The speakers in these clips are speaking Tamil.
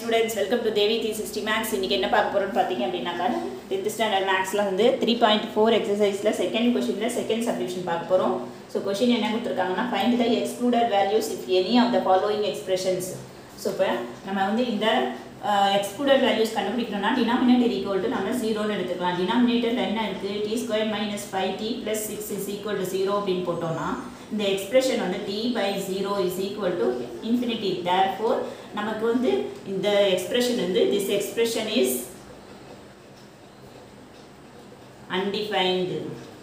students welcome to Devi three sixty maths இன்றைக்கி என்ன பார்க்க போகிறோம்னு பார்த்தீங்க அப்படின்னாக்கா ஃபிஃப்த் ஸ்டாண்டர்ட் மேக்ஸில் வந்து த்ரீ பாயிண்ட் ஃபோர் எக்ஸசைஸில் செகண்ட் கொஷினில் செகண்ட் சப்டிவிஷன் பார்க்க போகிறோம் ஸோ கொஷின் என்ன கொடுத்துருக்காங்கன்னா find the excluded values if any of the following expressions so இப்போ நம்ம வந்து இந்த எக்ஸ்க்ளூடட் வேல்யூஸ் கண்டுபிடிக்கணும்னா டினாமினேட்டர் ஈக்குவல் டு நம்ம ஜீரோன்னு எடுத்துக்கலாம் டினாமினேட்டர் என்ன இருக்குது t square minus five t plus six is equal to zero அப்படின்னு போட்டோம்னா இந்த எக்ஸ்பிரஷன் வந்து t by zero is equal to infinity there four நமக்கு வந்து இந்த எக்ஸ்பிரஷன் வந்து திஸ் எக்ஸ்பிரஷன் இஸ் அன்டிஃபைன்டு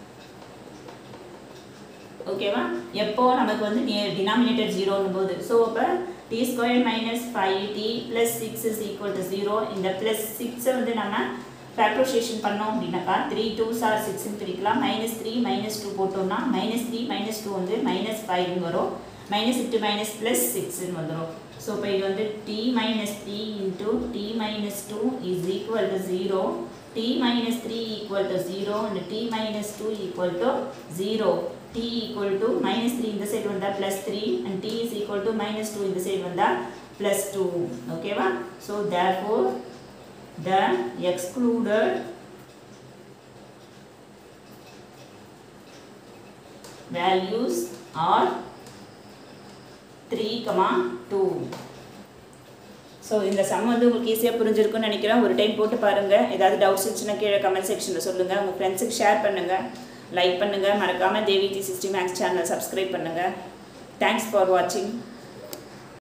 ஓகேவா எப்போ நமக்கு வந்து டினாமினேட்டர் ஜீரோன்னு போது ஸோ அப்போ t square minus five t plus six is equal to zero இந்த ப்ளஸ் சிக்ஸை வந்து நம்ம ஃபேக்டரைசேஷன் பண்ணோம் அப்படின்னாக்கா த்ரீ டூ சார் சிக்ஸ்னு பிரிக்கலாம் மைனஸ் த்ரீ மைனஸ் டூ போட்டோம்னா மைனஸ் த்ரீ மைனஸ் டூ வந்து மைனஸ் ஃபைவ்னு வரும் மைனஸ் இன்ட்டு மைனஸ் ப்ளஸ் சிக்ஸ்னு வந்துடும் ஸோ இப்போ இது வந்து t minus three into t minus two is equal to zero t minus three equal to zero and t minus two equal to zero t equal to minus 3 இந்த சைடு வந்தா plus 3 and t is equal to minus 2 இந்த சைடு வந்தா plus 2 ஓகேவா so therefore the excluded values are 3 2 ஸோ இந்த சம் வந்து உங்களுக்கு ஈஸியாக புரிஞ்சிருக்குன்னு நினைக்கிறேன் ஒரு டைம் போட்டு பாருங்கள் ஏதாவது டவுட்ஸ் இருந்துச்சுன்னா கீழே கமெண்ட் செக்ஷனில் சொல்லுங்கள் உங்கள் ஃப்ரெண்ட்ஸுக்கு ஷேர் பண்ணுங்கள் லைக் பண்ணுங்கள் மறக்காமல் Devi T sixty maths channel subscribe பண்ணுங்கள் தேங்க்ஸ் ஃபார் வாட்சிங்